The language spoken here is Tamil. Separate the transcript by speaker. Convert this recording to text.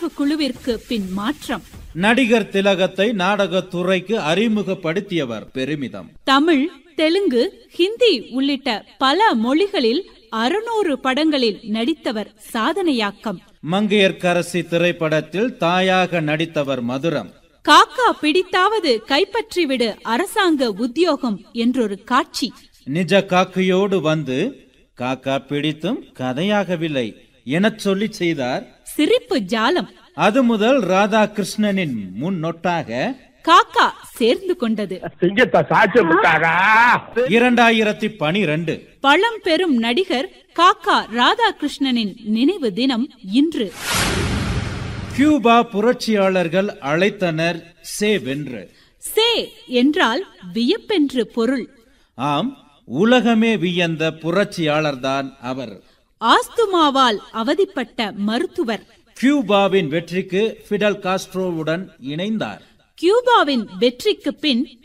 Speaker 1: நாடக குழுவிற்கு பின் மாற்றம்
Speaker 2: நடிகர் திலகத்தை நாடகத் துறைக்கு அறிமுகப்படுத்தியவர் பெருமிதம்
Speaker 1: தமிழ் தெலுங்கு ஹிந்தி உள்ளிட்ட பல மொழிகளில் அறுநூறு படங்களில் நடித்தவர் சாதனையாக்கம்
Speaker 2: மங்கையர்க்கரசி திரைப்படத்தில் தாயாக நடித்தவர் மதுரம்
Speaker 1: காக்கா பிடித்தாவது கைப்பற்றிவிடு அரசாங்க உத்தியோகம் என்றொரு காட்சி
Speaker 2: நிஜ காக்கையோடு வந்து காக்கா பிடித்தும் கதையாகவில்லை எனச் சொல்லி செய்தார்
Speaker 1: சிரிப்பு ஜாலம்
Speaker 2: அது முதல் ராதாகிருஷ்ணனின் முன்னொட்டாக
Speaker 1: காக்கா சேர்ந்து கொண்டது
Speaker 3: சிங்கத்தை சாட்சி விட்டாரா
Speaker 2: இரண்டாயிரத்தி பனிரெண்டு
Speaker 1: பழம்பெரும் நடிகர் காக்கா ராதாகிருஷ்ணனின் நினைவு தினம் இன்று
Speaker 2: கியூபா புரட்சியாளர்கள் அழைத்தனர் சே வென்று
Speaker 1: சே என்றால் வியப்பென்று பொருள்
Speaker 2: ஆம் உலகமே வியந்த புரட்சியாளர்தான் அவர்
Speaker 1: ஆஸ்துமாவால் அவதிப்பட்ட மருத்துவர்
Speaker 2: கியூபாவின் வெற்றிக்கு ஃபிடல் காஸ்ட்ரோவுடன் இணைந்தார்
Speaker 1: கியூபாவின் வெற்றிக்கு பின்